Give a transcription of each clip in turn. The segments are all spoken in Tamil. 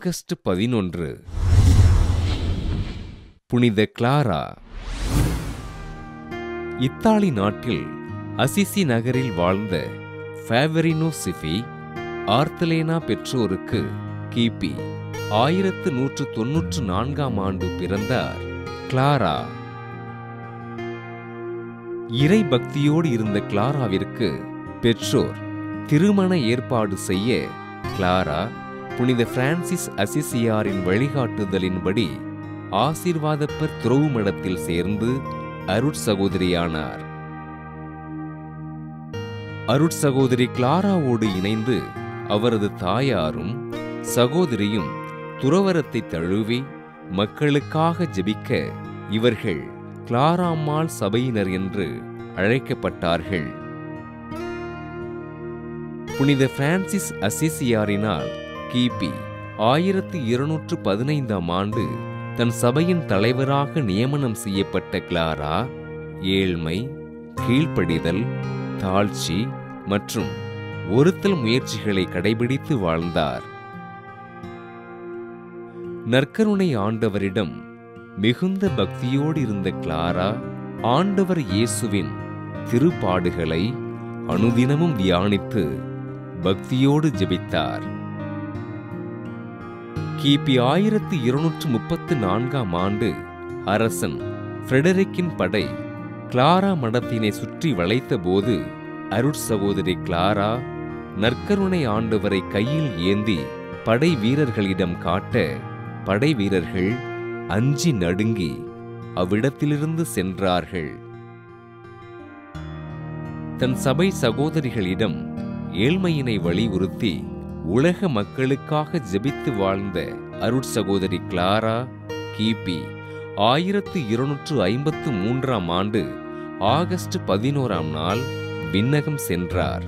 ஆகஸ்ட் பதினொன்று புனித கிளாரா இத்தாலி நாட்டில் அசிசி நகரில் வாழ்ந்த ஃபேவரினோ சிஃபி ஆர்த்தலேனா பெற்றோருக்கு கிபி ஆயிரத்து நூற்று தொன்னூற்று நான்காம் ஆண்டு பிறந்தார் கிளாரா இறை பக்தியோடு இருந்த கிளாராவிற்கு பெற்றோர் திருமண ஏற்பாடு செய்ய கிளாரா புனித பிரான்சிஸ் அசிசியாரின் வழிகாட்டுதலின்படி ஆசீர்வாதப்பர் துறவு மடத்தில் சேர்ந்து அருட்சகோதரியானார் அருட்சகோதரி கிளாராவோடு இணைந்து அவரது தாயாரும் சகோதரியும் துறவரத்தை தழுவி மக்களுக்காக ஜெபிக்க இவர்கள் கிளாராம்மாள் சபையினர் என்று அழைக்கப்பட்டார்கள் புனித பிரான்சிஸ் அசிசியாரினால் கிபி ஆயிரத்து இருநூற்று பதினைந்தாம் ஆண்டு தன் சபையின் தலைவராக நியமனம் செய்யப்பட்ட கிளாரா ஏழ்மை கீழ்ப்படிதல் தாழ்ச்சி மற்றும் ஒருத்தல் முயற்சிகளை கடைபிடித்து வாழ்ந்தார் நற்கருணை ஆண்டவரிடம் மிகுந்த பக்தியோடு இருந்த கிளாரா ஆண்டவர் இயேசுவின் திருப்பாடுகளை அனுதினமும் தியானித்து பக்தியோடு ஜெபித்தார் கிபி ஆயிரத்து இருநூற்று முப்பத்து நான்காம் ஆண்டு அரசன் ஃப்ரெடரிக்கின் படை கிளாரா மடத்தினை சுற்றி வளைத்தபோது அருட்சகோதரி கிளாரா நற்கருணை ஆண்டவரை கையில் ஏந்தி படை வீரர்களிடம் காட்ட படை வீரர்கள் அஞ்சி நடுங்கி அவ்விடத்திலிருந்து சென்றார்கள் தன் சபை சகோதரிகளிடம் ஏழ்மையினை வலியுறுத்தி உலக மக்களுக்காக ஜெபித்து வாழ்ந்த அருட்சகோதரி கிளாரா கிபி ஆயிரத்து இருநூற்று ஐம்பத்து மூன்றாம் ஆண்டு ஆகஸ்ட் பதினோராம் நாள் விண்ணகம் சென்றார்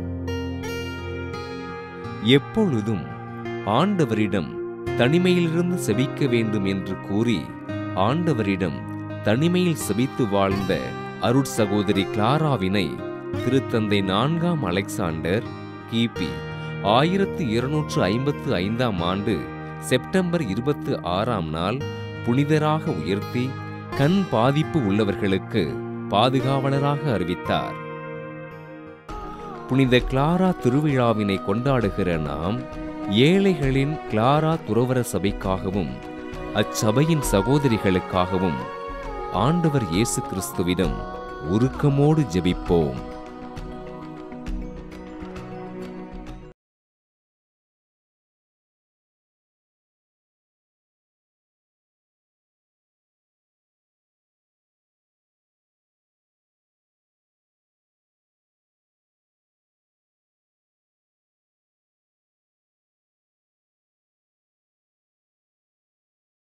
எப்பொழுதும் ஆண்டவரிடம் தனிமையிலிருந்து செபிக்க வேண்டும் என்று கூறி ஆண்டவரிடம் தனிமையில் செபித்து வாழ்ந்த அருட்சகோதரி கிளாராவினை திருத்தந்தை நான்காம் அலெக்சாண்டர் கிபி ஆயிரத்து இருநூற்று ஐம்பத்து ஐந்தாம் ஆண்டு செப்டம்பர் இருபத்து ஆறாம் நாள் புனிதராக உயர்த்தி கண் பாதிப்பு உள்ளவர்களுக்கு பாதுகாவலராக அறிவித்தார் புனித கிளாரா திருவிழாவினை கொண்டாடுகிற நாம் ஏழைகளின் கிளாரா துறவர சபைக்காகவும் அச்சபையின் சகோதரிகளுக்காகவும் ஆண்டவர் இயேசு கிறிஸ்துவிடம் உருக்கமோடு ஜெபிப்போம்